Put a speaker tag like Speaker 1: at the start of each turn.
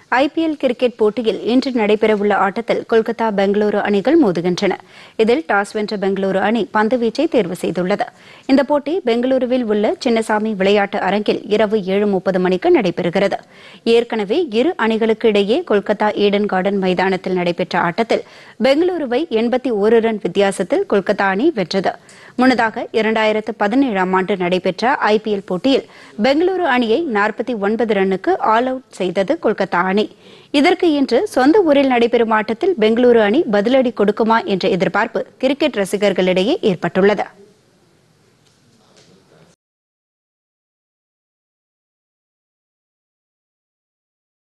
Speaker 1: IPL cricket போட்டியில் இன்று நடைபெறவுள்ள ஆட்டத்தில் கொல்கத்தா பெங்களூரு அணிகள் மோதுகின்றன இதில் டாஸ் வென்ற பெங்களூரு அணி பந்துவீச்சை தேர்வு செய்துள்ளது இந்த போட்டி பெங்களூருவில் உள்ள சின்னசாமி விளையாட்டு அரங்கில் இரவு ஏழு முப்பது மணிக்கு நடைபெறுகிறது ஏற்கனவே இரு அணிகளுக்கு இடையே கொல்கத்தா ஈடன் கார்டன் மைதானத்தில் நடைபெற்ற ஆட்டத்தில் பெங்களூருவை எண்பத்தி ஒரு ரன் வித்தியாசத்தில் கொல்கத்தா அணி வென்றது முன்னதாக இரண்டாயிரத்து பதினேழாம் ஆண்டு நடைபெற்ற ஐபிஎல் போட்டியில் பெங்களூரு அணியை நாற்பத்தி ஒன்பது ரன்னுக்கு ஆல் அவுட் செய்தது கொல்கத்தா அணி இதற்கு இன்று சொந்த ஊரில் நடைபெறும் ஆட்டத்தில் பெங்களூரு அணி பதிலடி கொடுக்குமா என்ற எதிர்பார்ப்பு கிரிக்கெட் ரசிகர்களிடையே ஏற்பட்டுள்ளது